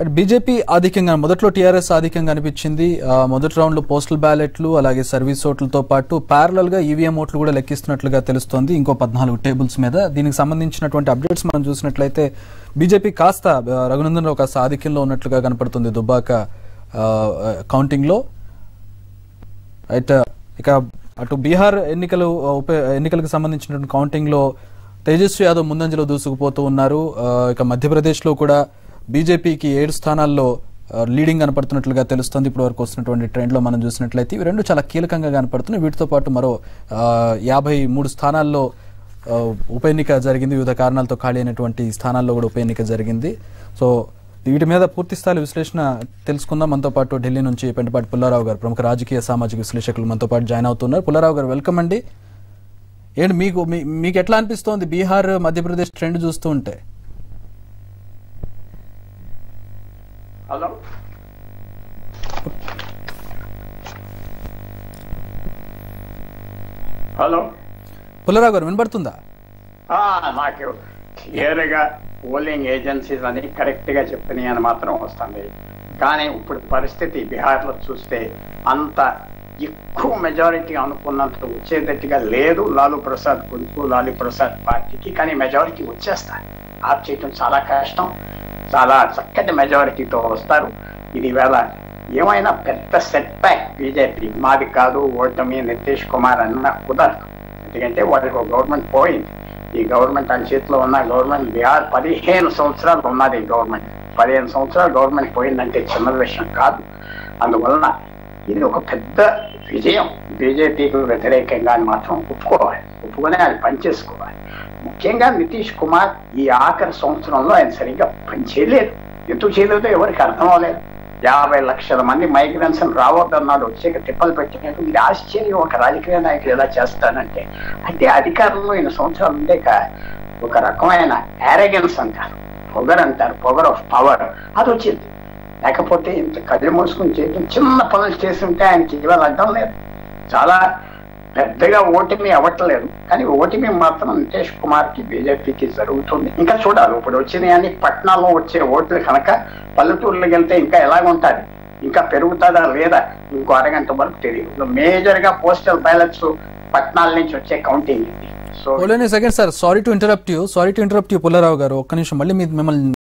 BJP ఆధిక్యంగా మొదట్లో TRS ఆధిక్యంగా అనిపించింది ఆ, మొదటి రౌండ్ లో పోస్టల్ బ్యాలెట్లు అలాగే సర్వీస్ ఓట్లతో పాటు ప్యారలల్ గా ఈవీఎం ఓట్లు కూడా లెక్కిస్తున్నట్లుగా తెలుస్తోంది ఇంకో పద్నాలుగు టేబుల్స్ మీద దీనికి సంబంధించినటువంటి అప్డేట్స్ మనం చూసినట్లయితే బీజేపీ కాస్త ఆ, రఘునందన్ రావు కాస్త ఆధిక్యంలో ఉన్నట్లుగా కనపడుతుంది దుబ్బాక ఆ, కౌంటింగ్ లో అయితే ఇక అటు బీహార్ ఎన్నికలు ఆ, ఉప ఎన్నికలకు సంబంధించినటువంటి కౌంటింగ్ లో తేజస్వి యాదవ్ ముందంజలో దూసుకుపోతూ ఉన్నారు ఆ, ఇక మధ్యప్రదేశ్ లో కూడా బీజేపీకి ఏడు స్థానాల్లో ఆ, లీడింగ్ కనపడుతున్నట్లుగా తెలుస్తుంది ఇప్పుడు వరకు వస్తున్నటువంటి ట్రెండ్ లో మనం చూసినట్లయితే ఇవి రెండు చాలా కీలకంగా కనపడుతున్నాయి వీటితో పాటు మరో ఆ, యాభై మూడు స్థానాల్లో ఆ, ఉప ఎన్నిక జరిగింది వివిధ కారణాలతో ఖాళీ అయినటువంటి స్థానాల్లో కూడా ఉప ఎన్నిక జరిగింది సో వీటి మీద పూర్తి స్థాయి విశ్లేషణ తెలుసుకుందాం మనతో పాటు ఢిల్లీ నుంచి పెంటపాటి పుల్లారావు గారు ప్రముఖ రాజకీయ సామాజిక విశ్లేషకులు మనతో పాటు జాయిన్ అవుతున్నారు పుల్లారావు గారు వెల్కమ్ అండి ఏంటి మీకు మీ- మీకు ఎట్లా అనిపిస్తోంది బీహార్ మధ్యప్రదేశ్ ట్రెండ్ చూస్తూ ఉంటే హలో హలో పుల్లారావు గారు వినపడుతుందా ఆ, నాకు క్లియర్గా పోలింగ్ ఏజెన్సీస్ అని కరెక్ట్గా చెప్పినాయి అని మాత్రం వస్తుంది కానీ ఇప్పుడు పరిస్థితి బీహార్లో చూస్తే అంత ఎక్కువ మెజారిటీ అనుకున్నంత వచ్చేటట్టుగా లేదు లాలూ ప్రసాద్ కొడుకు లాలూ ప్రసాద్ పార్టీకి కానీ మెజారిటీ వచ్చేస్తారు ఆప్ చేయటం చాలా కష్టం చాలా చక్కటి మెజారిటీతో వస్తారు ఇది వేళ ఏమైనా పెద్ద సెట్ బ్యాక్ బీజేపీ మాది కాదు ఓటమి నితీష్ కుమార్ అన్న కుదరదు ఎందుకంటే వాళ్ళకి ఒక గవర్నమెంట్ పోయింది ఈ గవర్నమెంట్ ఆయన చేతిలో ఉన్న గవర్నమెంట్ బీహార్ పదిహేను సంవత్సరాలు ఉన్నది ఈ గవర్నమెంట్ పదిహేను సంవత్సరాలు గవర్నమెంట్ పోయిందంటే చిన్న విషయం కాదు అందువలన ఇది ఒక పెద్ద విజయం బీజేపీకి వ్యతిరేకంగా అని మాత్రం ఒప్పుకోవాలి ఒప్పుకొని ఆయన పనిచేసుకోవాలి ముఖ్యంగా నితీష్ కుమార్ ఈ ఆఖరి సంవత్సరంలో ఆయన సరిగ్గా పనిచేయలేదు ఎందుకు చేయలేదో ఎవరికి అర్థం అవ్వలేదు యాభై లక్షల మంది మైగ్రెంట్స్ రావద్దన్నాడు వచ్చాక తిప్పలు పెట్టినట్టు ఇది ఆశ్చర్యం ఒక రాజకీయ నాయకుడు ఎలా చేస్తానంటే అంటే అధికారంలో ఈయన సంవత్సరాలు ఉండేక ఒక రకమైన యారగెన్స్ అంటారు పొగర్ అంటారు పొగర్ ఆఫ్ పవర్ అది వచ్చింది లేకపోతే ఇంత కళ్ళు మూసుకుని చేయడం చిన్న పనులు చేసి ఉంటే ఆయనకి ఇవాళ అడ్డం లేదు చాలా పెద్దగా ఓటమి అవ్వట్లేదు కానీ ఓటమి మాత్రం నితీష్ కుమార్ కి బీజేపీకి జరుగుతుంది ఇంకా చూడాలి ఇప్పుడు వచ్చినాయి అని పట్నాల్లో వచ్చే ఓట్లు కనుక పల్లెటూర్లకు వెళ్తే ఇంకా ఎలాగుంటుంది ఇంకా పెరుగుతుందా లేదా ఇంకో అరగంట వరకు తెలియదు మేజర్ గా పోస్టల్ బ్యాలెట్స్ పట్నాల నుంచి వచ్చే కౌంటింగ్ ఇది so second sir sorry to interrupt you sorry to interrupt you Pullarao గారు ఒక్క నిమిషం మళ్ళీ మీ మిమ్మల్ని